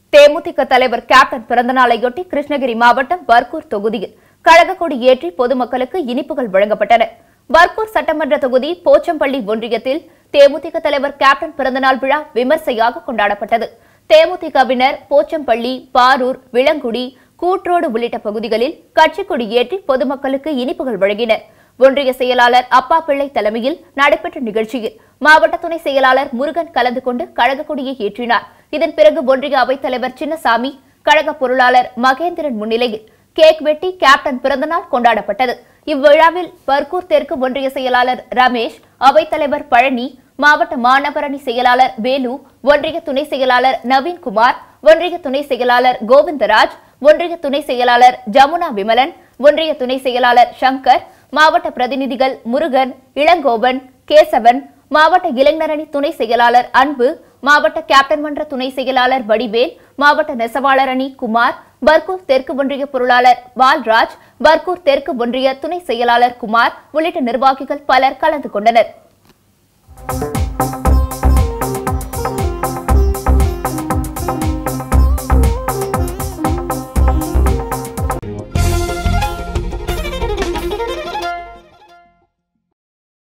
தேமுதிக தலைவர் கேப்டன் பிறந்தநாளையொட்டி கிருஷ்ணகிரி மாவட்டம் பர்கூர் தொகுதியில் கழக கொடி ஏற்றி பொதுமக்களுக்கு இனிப்புகள் வழங்கப்பட்டன பர்கூர் சட்டமன்ற தொகுதி போச்சம்பள்ளி ஒன்றியத்தில் தேமுதிக தலைவர் கேப்டன் பிறந்தநாள் விழா விமர்சையாக கொண்டாடப்பட்டது தேமுதிகவினர் போச்சம்பள்ளி பாரூர் விளங்குடி கூட்ரோடு உள்ளிட்ட பகுதிகளில் கட்சிக் கொடி ஏற்றி பொதுமக்களுக்கு இனிப்புகள் வழங்கினர் ஒன்றிய செயலாளர் அப்பா பிள்ளை தலைமையில் நடைபெற்ற நிகழ்ச்சியில் மாவட்ட துணை செயலாளர் முருகன் கலந்து கொண்டு கழக கொடியை ஏற்றினார் இதன் பிறகு ஒன்றிய அவைத்தலைவர் சின்னசாமி கழக பொருளாளர் மகேந்திரன் முன்னிலையில் கேக் வெட்டி கேப்டன் பிறந்தநாள் கொண்டாடப்பட்டது இவ்விழாவில் பர்கூர் தெற்கு ஒன்றிய செயலாளர் ரமேஷ் அவைத்தலைவர் பழனி மாவட்ட மாநகரணி செயலாளர் வேலு ஒன்றிய துணை செயலாளர் நவீன்குமார் ஒன்றிய துணை செயலாளர் கோவிந்தராஜ் ஒன்றிய துணை செயலாளர் ஜமுனா விமலன் ஒன்றிய துணை செயலாளர் சங்கர் மாவட்ட பிரதிநிதிகள் முருகன் இளங்கோவன் கேசவன் மாவட்ட இளைஞரணி துணை செயலாளர் அன்பு மாவட்ட கேப்டன் மன்ற துணை செயலாளர் வடிவேல் மாவட்ட நெசவாளர் அணி குமார் பர்கூர் தெற்கு ஒன்றிய பொருளாளர் பால்ராஜ் பர்கூர் தெற்கு ஒன்றிய துணை செயலாளர் குமார் உள்ளிட்ட நிர்வாகிகள் பலர் கலந்து கொண்டனர்